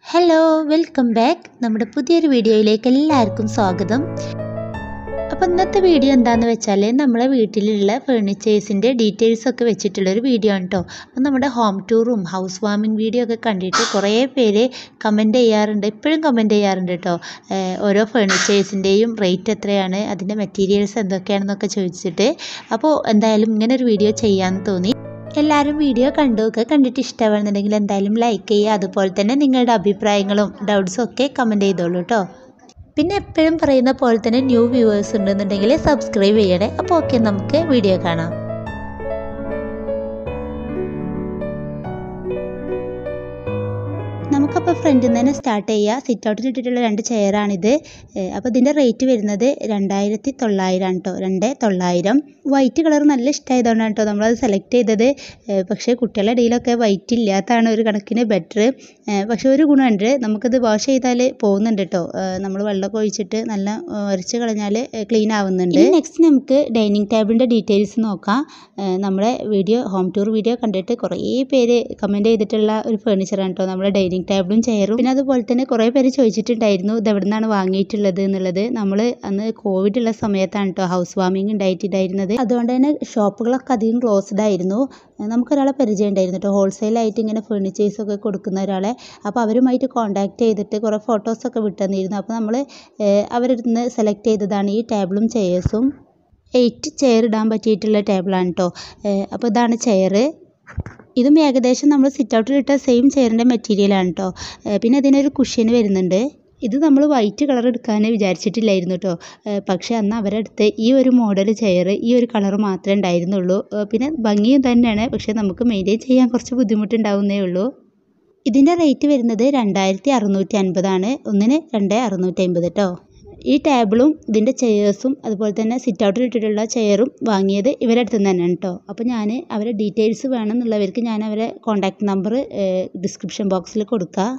hello welcome back നമ്മുടെ പുതിയൊരു വീഡിയോയിലേക്ക് എല്ലാവർക്കും സ്വാഗതം അപ്പോൾ ഇന്നത്തെ വീഡിയോ എന്താണെന്ന് വെച്ചാൽ നമ്മളെ വീട്ടിലുള്ള ഫേർണിച്ചേഴ്സിൻ്റെ ഡീറ്റെയിൽസ് ഒക്കെ വെച്ചിട്ടുള്ളൊരു വീഡിയോ ആണ് കേട്ടോ അപ്പോൾ നമ്മുടെ ഹോം ടൂറും ഹൗസ് വാമിംഗ് വീഡിയോ ഒക്കെ കണ്ടിട്ട് കുറേ പേര് കമൻറ്റ് ചെയ്യാറുണ്ട് ഇപ്പോഴും കമൻറ്റ് ചെയ്യാറുണ്ട് കേട്ടോ ഏഹ് ഓരോ ഫേർണിച്ചേഴ്സിൻ്റെയും റേറ്റ് എത്രയാണ് അതിൻ്റെ മെറ്റീരിയൽസ് എന്തൊക്കെയാണെന്നൊക്കെ ചോദിച്ചിട്ട് അപ്പോൾ എന്തായാലും ഇങ്ങനെ ഒരു വീഡിയോ ചെയ്യാമെന്ന് തോന്നി എല്ലാവരും വീഡിയോ കണ്ടുമൊക്കെ കണ്ടിട്ട് ഇഷ്ടമാണെന്നുണ്ടെങ്കിൽ എന്തായാലും ലൈക്ക് ചെയ്യുക അതുപോലെ തന്നെ നിങ്ങളുടെ അഭിപ്രായങ്ങളും ഡൗട്ട്സും ഒക്കെ കമൻറ്റ് ചെയ്തോളൂ കേട്ടോ പിന്നെ എപ്പോഴും പറയുന്ന പോലെ തന്നെ ന്യൂ വ്യൂവേഴ്സ് ഉണ്ടെന്നുണ്ടെങ്കിൽ സബ്സ്ക്രൈബ് ചെയ്യണേ അപ്പോൾ ഓക്കെ നമുക്ക് വീഡിയോ കാണാം നമുക്കപ്പോൾ ഫ്രണ്ടിൽ നിന്ന് തന്നെ സ്റ്റാർട്ട് ചെയ്യുക സിറ്റ് ഔട്ടിൽ ഇട്ടിട്ടുള്ള രണ്ട് ചെയറാണിത് അപ്പോൾ ഇതിൻ്റെ റേറ്റ് വരുന്നത് രണ്ടായിരത്തി തൊള്ളായിരം കേട്ടോ രണ്ട് തൊള്ളായിരം വൈറ്റ് കളർ നല്ല ഇഷ്ടമായതുകൊണ്ടാണ് കേട്ടോ നമ്മളത് സെലക്ട് ചെയ്തത് ഏഹ് പക്ഷേ കുട്ടികളുടെ ഇടയിലൊക്കെ വൈറ്റ് ഇല്ലാത്തതാണ് ഒരു കണക്കിന് ബെറ്റർ പക്ഷേ ഒരു ഗുണമുണ്ട് നമുക്കത് വാഷ് ചെയ്താൽ പോകുന്നുണ്ട് കേട്ടോ നമ്മൾ വെള്ളമൊക്കെ ഒഴിച്ചിട്ട് നല്ല ഉരച്ച് കളഞ്ഞാൽ ക്ലീൻ ആവുന്നുണ്ട് നെക്സ്റ്റ് നമുക്ക് ഡൈനിങ് ടേബിളിൻ്റെ ഡീറ്റെയിൽസ് നോക്കാം ഏഹ് നമ്മുടെ വീഡിയോ ഹോം ടൂർ വീഡിയോ കണ്ടിട്ട് കുറേ പേര് കമൻറ്റ് ചെയ്തിട്ടുള്ള ഒരു ഫേർണിച്ചറാണ് കേട്ടോ നമ്മുടെ ഡൈനിങ് ടേബിളും ചെയറും പിന്നെ അതുപോലെ തന്നെ കുറേ പേര് ചോദിച്ചിട്ടുണ്ടായിരുന്നു ഇത് എവിടെ നിന്നാണ് വാങ്ങിയിട്ടുള്ളത് എന്നുള്ളത് നമ്മൾ അന്ന് കോവിഡ് ഉള്ള സമയത്താണ് കേട്ടോ ഹൗസ് വാമിങ് ഉണ്ടായിട്ടുണ്ടായിരുന്നത് അതുകൊണ്ട് തന്നെ ഷോപ്പുകളൊക്കെ അധികം ക്ലോസ്ഡ് ആയിരുന്നു നമുക്കൊരാളെ പരിചയം ഉണ്ടായിരുന്നു കേട്ടോ ഹോൾസെയിലായിട്ട് ഇങ്ങനെ ഫേർണിച്ചേഴ്സ് ഒക്കെ കൊടുക്കുന്ന ഒരാളെ അപ്പോൾ അവരുമായിട്ട് കോൺടാക്ട് ചെയ്തിട്ട് കുറേ ഫോട്ടോസൊക്കെ വിട്ടുതന്നിരുന്നു അപ്പോൾ നമ്മൾ അവരിൽ നിന്ന് സെലക്ട് ചെയ്തതാണ് ഈ ടേബിളും ചെയേഴ്സും എയ്റ്റ് ചെയർ ഇടാൻ പറ്റിയിട്ടുള്ള ടേബിളാണ് കേട്ടോ അപ്പോൾ ഇതാണ് ചെയർ ഇതും ഏകദേശം നമ്മൾ സിറ്റ് ഔട്ടിലിട്ട സെയിം ചെയറിൻ്റെ മെറ്റീരിയലാണ് കേട്ടോ പിന്നെ ഇതിനൊരു കുഷ്യന് വരുന്നുണ്ട് ഇത് നമ്മൾ വൈറ്റ് കളർ എടുക്കാൻ വിചാരിച്ചിട്ടില്ലായിരുന്നു കേട്ടോ പക്ഷേ അന്ന് അവരുടെ അടുത്ത് ഈ ഒരു മോഡൽ ചെയർ ഈ ഒരു കളർ മാത്രമേ ഉണ്ടായിരുന്നുള്ളൂ പിന്നെ ഭംഗിയും തന്നെയാണ് പക്ഷേ നമുക്ക് മെയിൻറ്റെയിൻ ചെയ്യാൻ കുറച്ച് ബുദ്ധിമുട്ടുണ്ടാവുന്നേ ഉള്ളൂ ഇതിൻ്റെ റേറ്റ് വരുന്നത് രണ്ടായിരത്തി അറുന്നൂറ്റി അൻപതാണ് ഒന്നിന് രണ്ട് അറുന്നൂറ്റി അൻപത് കേട്ടോ ഈ ടേബിളും ഇതിൻ്റെ ചെയേഴ്സും അതുപോലെ തന്നെ സിറ്റ് ഔട്ടിൽ ഇട്ടിട്ടുള്ള ചെയറും വാങ്ങിയത് ഇവരുടെ അടുത്ത് നിന്ന് തന്നെയാണ് കേട്ടോ അപ്പോൾ ഞാൻ അവരെ ഡീറ്റെയിൽസ് വേണമെന്നുള്ളവർക്ക് ഞാൻ അവരെ കോൺടാക്ട് നമ്പർ ഡിസ്ക്രിപ്ഷൻ ബോക്സിൽ കൊടുക്കുക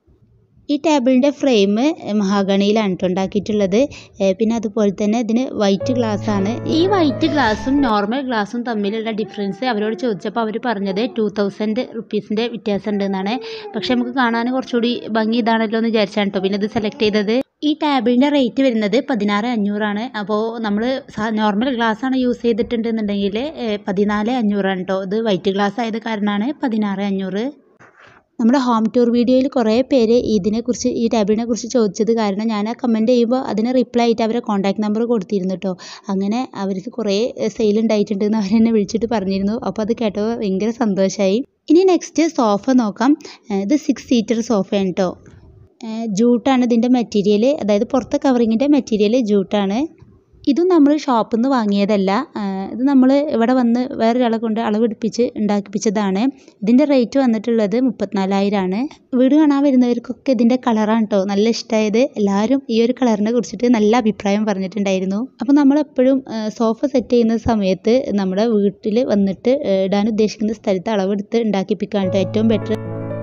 ഈ ടേബിളിൻ്റെ ഫ്രെയിം മഹാഗണിയിലാണ് കേട്ടോ ഉണ്ടാക്കിയിട്ടുള്ളത് പിന്നെ അതുപോലെ തന്നെ ഇതിന് വൈറ്റ് ഗ്ലാസ് ആണ് ഈ വൈറ്റ് ഗ്ലാസും നോർമൽ ഗ്ലാസും തമ്മിലുള്ള ഡിഫറൻസ് അവരോട് ചോദിച്ചപ്പോൾ അവർ പറഞ്ഞത് ടു തൗസൻഡ് റുപ്പീസിൻ്റെ വ്യത്യാസം ഉണ്ടെന്നാണ് പക്ഷെ നമുക്ക് കാണാൻ കുറച്ചുകൂടി ഭംഗി ഇതാണല്ലോ എന്ന് വിചാരിച്ചാണ് കേട്ടോ പിന്നെ ഇത് സെലക്ട് ചെയ്തത് ഈ ടേബിളിൻ്റെ റേറ്റ് വരുന്നത് പതിനാറ് അഞ്ഞൂറാണ് അപ്പോൾ നമ്മൾ നോർമൽ ഗ്ലാസ് ആണ് യൂസ് ചെയ്തിട്ടുണ്ടെന്നുണ്ടെങ്കിൽ പതിനാല് അഞ്ഞൂറാണ് കേട്ടോ ഇത് വൈറ്റ് ഗ്ലാസ് ആയത് കാരണമാണ് പതിനാറ് അഞ്ഞൂറ് നമ്മുടെ ഹോം ടൂർ വീഡിയോയിൽ കുറേ പേര് ഇതിനെക്കുറിച്ച് ഈ ടേബിളിനെ കുറിച്ച് ചോദിച്ചത് കാരണം ഞാൻ ആ കമൻറ്റ് ചെയ്യുമ്പോൾ അതിന് റിപ്ലൈ ആയിട്ട് അവരെ കോൺടാക്ട് നമ്പർ കൊടുത്തിരുന്നു കേട്ടോ അങ്ങനെ അവർക്ക് കുറേ സെയിൽ ഉണ്ടായിട്ടുണ്ടെന്ന് അവരെന്നെ വിളിച്ചിട്ട് പറഞ്ഞിരുന്നു അപ്പോൾ അത് കേട്ടപ്പോൾ ഭയങ്കര സന്തോഷമായി ഇനി നെക്സ്റ്റ് സോഫ നോക്കാം ഇത് സിക്സ് സീറ്റർ സോഫയാണ് കേട്ടോ ജൂട്ടാണ് ഇതിൻ്റെ മെറ്റീരിയൽ അതായത് പുറത്തെ കവറിങ്ങിൻ്റെ മെറ്റീരിയൽ ജൂട്ടാണ് ഇതും നമ്മൾ ഷോപ്പിൽ നിന്ന് വാങ്ങിയതല്ല ഇത് നമ്മൾ ഇവിടെ വന്ന് വേറൊരാളെ കൊണ്ട് അളവെടുപ്പിച്ച് ഉണ്ടാക്കിപ്പിച്ചതാണ് ഇതിൻ്റെ റേറ്റ് വന്നിട്ടുള്ളത് മുപ്പത്തിനാലായിരമാണ് വീട് കാണാൻ വരുന്നവർക്കൊക്കെ ഇതിൻ്റെ കളറാണ് കേട്ടോ നല്ല ഇഷ്ടമായത് എല്ലാവരും ഈ ഒരു കളറിനെ കുറിച്ചിട്ട് നല്ല അഭിപ്രായം പറഞ്ഞിട്ടുണ്ടായിരുന്നു അപ്പോൾ നമ്മളെപ്പോഴും സോഫ സെറ്റ് ചെയ്യുന്ന സമയത്ത് നമ്മുടെ വീട്ടിൽ വന്നിട്ട് ഇടാൻ ഉദ്ദേശിക്കുന്ന സ്ഥലത്ത് അളവെടുത്ത് ഉണ്ടാക്കിപ്പിക്കാൻ കേട്ടോ ഏറ്റവും ബെറ്റർ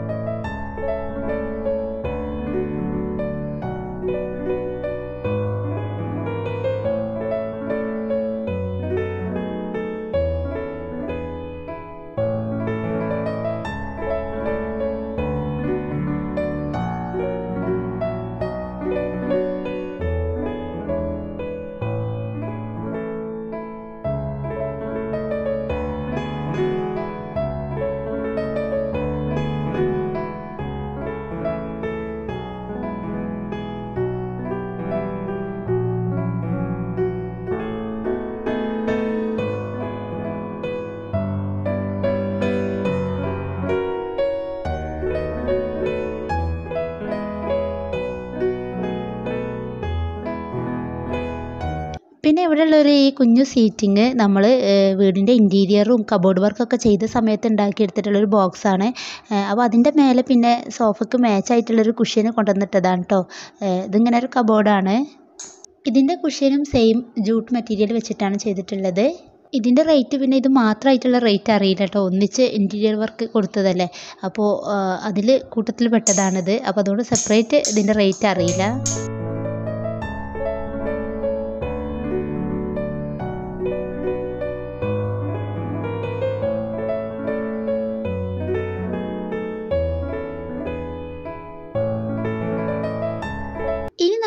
പിന്നെ ഇവിടെയുള്ളൊരു ഈ കുഞ്ഞു സീറ്റിങ് നമ്മൾ വീടിൻ്റെ ഇൻറ്റീരിയറും കബോർഡ് വർക്കൊക്കെ ചെയ്ത സമയത്ത് ഉണ്ടാക്കിയെടുത്തിട്ടുള്ളൊരു ബോക്സാണ് അപ്പോൾ അതിൻ്റെ മേലെ പിന്നെ സോഫയ്ക്ക് മാച്ചായിട്ടുള്ളൊരു കുഷ്യന് കൊണ്ടുവന്നിട്ടതാണ് കേട്ടോ ഇതിങ്ങനെ ഒരു കബോർഡാണ് ഇതിൻ്റെ കുഷ്യനും സെയിം ജൂട്ട് മെറ്റീരിയൽ വെച്ചിട്ടാണ് ചെയ്തിട്ടുള്ളത് ഇതിൻ്റെ റേറ്റ് പിന്നെ ഇത് മാത്രമായിട്ടുള്ള റേറ്റ് അറിയില്ല കേട്ടോ ഒന്നിച്ച് ഇൻറ്റീരിയർ വർക്ക് കൊടുത്തതല്ലേ അപ്പോൾ അതിൽ കൂട്ടത്തിൽ പെട്ടതാണിത് അപ്പോൾ അതുകൊണ്ട് സെപ്പറേറ്റ് ഇതിൻ്റെ റേറ്റ് അറിയില്ല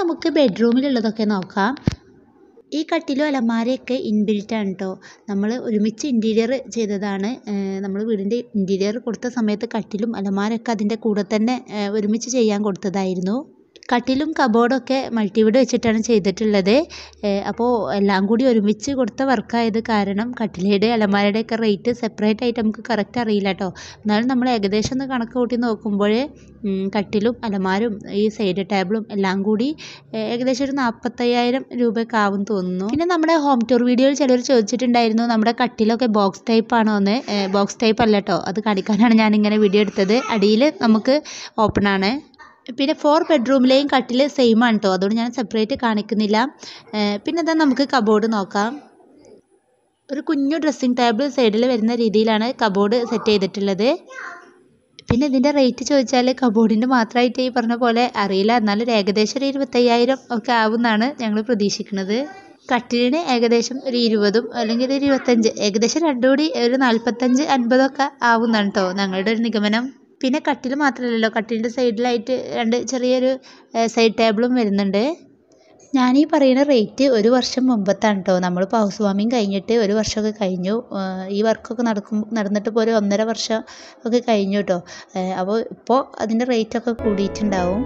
നമുക്ക് ബെഡ്റൂമിലുള്ളതൊക്കെ നോക്കാം ഈ കട്ടിലും അലമാരയൊക്കെ ഇൻബിൽറ്റ് ആണ് കേട്ടോ നമ്മൾ ഒരുമിച്ച് ഇൻറ്റീരിയർ ചെയ്തതാണ് നമ്മൾ വീടിൻ്റെ ഇൻറ്റീരിയർ കൊടുത്ത സമയത്ത് കട്ടിലും അലമാരയൊക്കെ അതിൻ്റെ കൂടെ തന്നെ ഏഹ്, ഒരുമിച്ച് ചെയ്യാൻ കൊടുത്തതായിരുന്നു കട്ടിലും കബോർഡൊക്കെ മൾട്ടിവുഡ് വെച്ചിട്ടാണ് ചെയ്തിട്ടുള്ളത് അപ്പോൾ എല്ലാം കൂടി ഒരുമിച്ച് കൊടുത്ത വർക്കായത് കാരണം കട്ടിലയുടെ അലമാരയുടെ ഒക്കെ റേറ്റ് സെപ്പറേറ്റ് ആയിട്ട് നമുക്ക് കറക്റ്റ് അറിയില്ല കേട്ടോ എന്നാലും നമ്മൾ ഏകദേശം ഒന്ന് കണക്ക് കൂട്ടി നോക്കുമ്പോൾ കട്ടിലും അലമാരും ഈ സൈഡ് ടേബിളും എല്ലാം കൂടി ഏഹ് ഏകദേശം ഒരു നാൽപ്പത്തയ്യായിരം രൂപയൊക്കെ ആവും തോന്നുന്നു പിന്നെ നമ്മുടെ ഹോം ടൂർ വീഡിയോയിൽ ചിലർ ചോദിച്ചിട്ടുണ്ടായിരുന്നു നമ്മുടെ കട്ടിലൊക്കെ ബോക്സ് ടൈപ്പ് ആണോ എന്ന് ബോക്സ് ടൈപ്പ് അല്ല കേട്ടോ അത് കാണിക്കാനാണ് ഞാനിങ്ങനെ വീഡിയോ എടുത്തത് അടിയിൽ നമുക്ക് ഓപ്പൺ ആണ് പിന്നെ ഫോർ ബെഡ്റൂമിലെയും കട്ടിൽ സെയിം ആണ് കേട്ടോ അതുകൊണ്ട് ഞാൻ സെപ്പറേറ്റ് കാണിക്കുന്നില്ല ഏഹ് പിന്നെ ഇതാ നമുക്ക് കബോർഡ് നോക്കാം ഒരു കുഞ്ഞു ഡ്രസ്സിങ് ടേബിൾ സൈഡിൽ വരുന്ന രീതിയിലാണ് കബോർഡ് സെറ്റ് ചെയ്തിട്ടുള്ളത് പിന്നെ ഇതിൻ്റെ റേറ്റ് ചോദിച്ചാൽ കബോർഡിൻ്റെ മാത്രമായിട്ട് ഈ പറഞ്ഞ പോലെ അറിയില്ല എന്നാലും ഒരു ഏകദേശം ഒരു ഇരുപത്തയ്യായിരം ഒക്കെ ആവുമെന്നാണ് ഞങ്ങൾ പ്രതീക്ഷിക്കുന്നത് കട്ടിലിന് ഏകദേശം ഒരു ഇരുപതും അല്ലെങ്കിൽ ഒരു ഇരുപത്തഞ്ച് ഏകദേശം രണ്ടും കൂടി ഒരു നാൽപ്പത്തഞ്ച് അൻപതൊക്കെ ആവുന്നതാണ് കേട്ടോ ഞങ്ങളുടെ ഒരു നിഗമനം പിന്നെ കട്ടിൽ മാത്രമല്ലല്ലോ കട്ടിലിൻ്റെ സൈഡിലായിട്ട് രണ്ട് ചെറിയൊരു സൈഡ് ടേബിളും വരുന്നുണ്ട് ഞാനീ പറയുന്ന റേറ്റ് ഒരു വർഷം മുമ്പത്താണ് കേട്ടോ നമ്മളിപ്പോൾ ഹൗസ് വാമിങ് കഴിഞ്ഞിട്ട് ഒരു വർഷമൊക്കെ കഴിഞ്ഞു ഏഹ് ഈ വർക്കൊക്കെ നടക്കും നടന്നിട്ട് ഇപ്പോൾ ഒരു ഒന്നര വർഷം ഒക്കെ കഴിഞ്ഞു കേട്ടോ ഏഹ് അപ്പോൾ ഇപ്പോൾ അതിൻ്റെ റേറ്റൊക്കെ കൂടിയിട്ടുണ്ടാവും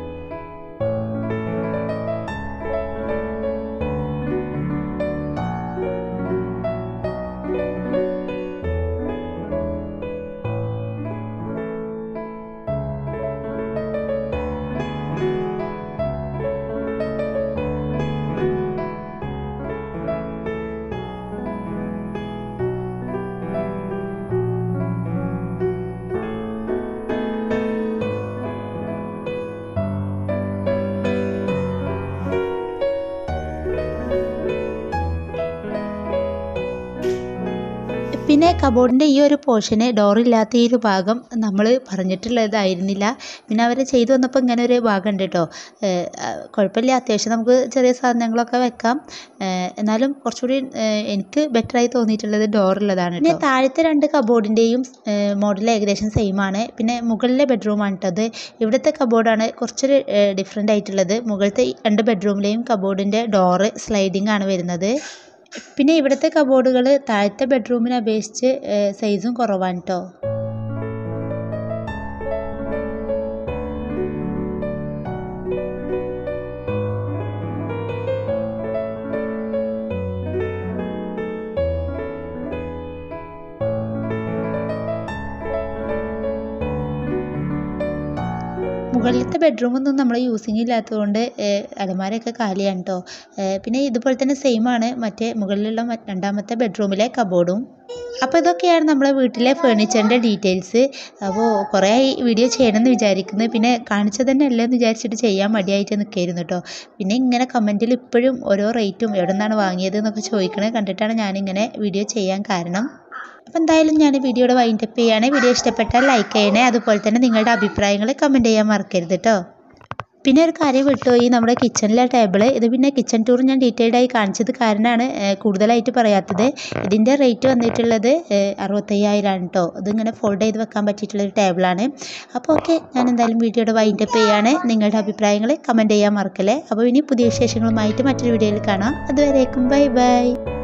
പിന്നെ കബോർഡിൻ്റെ ഈ ഒരു പോർഷന് ഡോറില്ലാത്ത ഈ ഒരു ഭാഗം നമ്മൾ പറഞ്ഞിട്ടുള്ളതായിരുന്നില്ല പിന്നെ അവർ ചെയ്തു വന്നപ്പോൾ ഇങ്ങനെ ഒരു ഭാഗം ഉണ്ട് കേട്ടോ കുഴപ്പമില്ല അത്യാവശ്യം നമുക്ക് ചെറിയ സാധനങ്ങളൊക്കെ വെക്കാം ഏഹ് എന്നാലും കുറച്ചുകൂടി ഏഹ് എനിക്ക് ബെറ്ററായി തോന്നിയിട്ടുള്ളത് ഡോറുള്ളതാണ് പിന്നെ താഴത്തെ രണ്ട് കബോർഡിൻ്റെയും മോഡൽ ഏകദേശം സെയിം ആണ് പിന്നെ മുകളിലെ ബെഡ്റൂമാണ് കേട്ടത് ഇവിടുത്തെ കബോർഡാണ് കുറച്ചൊരു ഡിഫറെൻ്റ് ആയിട്ടുള്ളത് മുകളിലത്തെ ഈ രണ്ട് ബെഡ്റൂമിലെയും കബോർഡിൻ്റെ ഡോറ് സ്ലൈഡിംഗ് ആണ് വരുന്നത് പിന്നെ ഇവിടുത്തെ കബോർഡുകൾ താഴത്തെ ബെഡ്റൂമിനെ അപേക്ഷിച്ച് സൈസും കുറവാണ് കേട്ടോ മുകളിലത്തെ ബെഡ്റൂമൊന്നും നമ്മൾ യൂസിങ് ഇല്ലാത്തതുകൊണ്ട് ഏഹ് അലമാരയൊക്കെ കാലിയാണ് കേട്ടോ പിന്നെ ഇതുപോലെ തന്നെ സെയിം ആണ് മറ്റേ മുകളിലുള്ള മ- രണ്ടാമത്തെ ബെഡ്റൂമിലെ കബോർഡും അപ്പോൾ ഇതൊക്കെയാണ് നമ്മളെ വീട്ടിലെ ഫേർണിച്ചറിൻ്റെ ഡീറ്റെയിൽസ് അപ്പോൾ കുറേ ആയി വീഡിയോ ചെയ്യണമെന്ന് വിചാരിക്കുന്നു പിന്നെ കാണിച്ചത് തന്നെ അല്ലേ എന്ന് വിചാരിച്ചിട്ട് ചെയ്യാൻ മടിയായിട്ട് നിൽക്കായിരുന്നു കേട്ടോ പിന്നെ ഇങ്ങനെ കമൻറ്റിൽ ഇപ്പോഴും ഓരോ റേറ്റും എവിടെ നിന്നാണ് വാങ്ങിയത് എന്നൊക്കെ ചോദിക്കണത് കണ്ടിട്ടാണ് ഞാനിങ്ങനെ വീഡിയോ ചെയ്യാൻ കാരണം അപ്പോൾ എന്തായാലും ഞാൻ വീഡിയോയുടെ വൈൻഡപ്പ് ചെയ്യാണ് വീഡിയോ ഇഷ്ടപ്പെട്ടാൽ ലൈക്ക് ചെയ്യണേ അതുപോലെ തന്നെ നിങ്ങളുടെ അഭിപ്രായങ്ങൾ കമൻറ്റ് ചെയ്യാൻ മറക്കരുത് കേട്ടോ പിന്നെ ഒരു കാര്യം വിട്ടുപോയി നമ്മുടെ കിച്ചണിലെ ടേബിൾ ഇത് പിന്നെ കിച്ചൺ ടൂർ ഞാൻ ഡീറ്റെയിൽഡ് ആയി കാണിച്ചത് കാരണമാണ് ഏഹ്, കൂടുതലായിട്ട് പറയാത്തത് ഇതിൻ്റെ റേറ്റ് വന്നിട്ടുള്ളത് ഏഹ്, അറുപത്തയ്യായിരമാണ് കേട്ടോ ഇതിങ്ങനെ ഫോൾഡ് ചെയ്ത് വെക്കാൻ പറ്റിയിട്ടുള്ളൊരു ടേബിളാണ് അപ്പോൾ ഓക്കെ ഞാൻ എന്തായാലും വീഡിയോയുടെ വൈൻഡപ്പ് ചെയ്യാണ് നിങ്ങളുടെ അഭിപ്രായങ്ങൾ കമൻറ്റ് ചെയ്യാൻ മറക്കല്ലേ അപ്പോൾ ഇനി പുതിയ വിശേഷങ്ങളുമായിട്ട് മറ്റൊരു വീഡിയോയിൽ കാണാം അതുവരേക്കും ബൈ ബൈ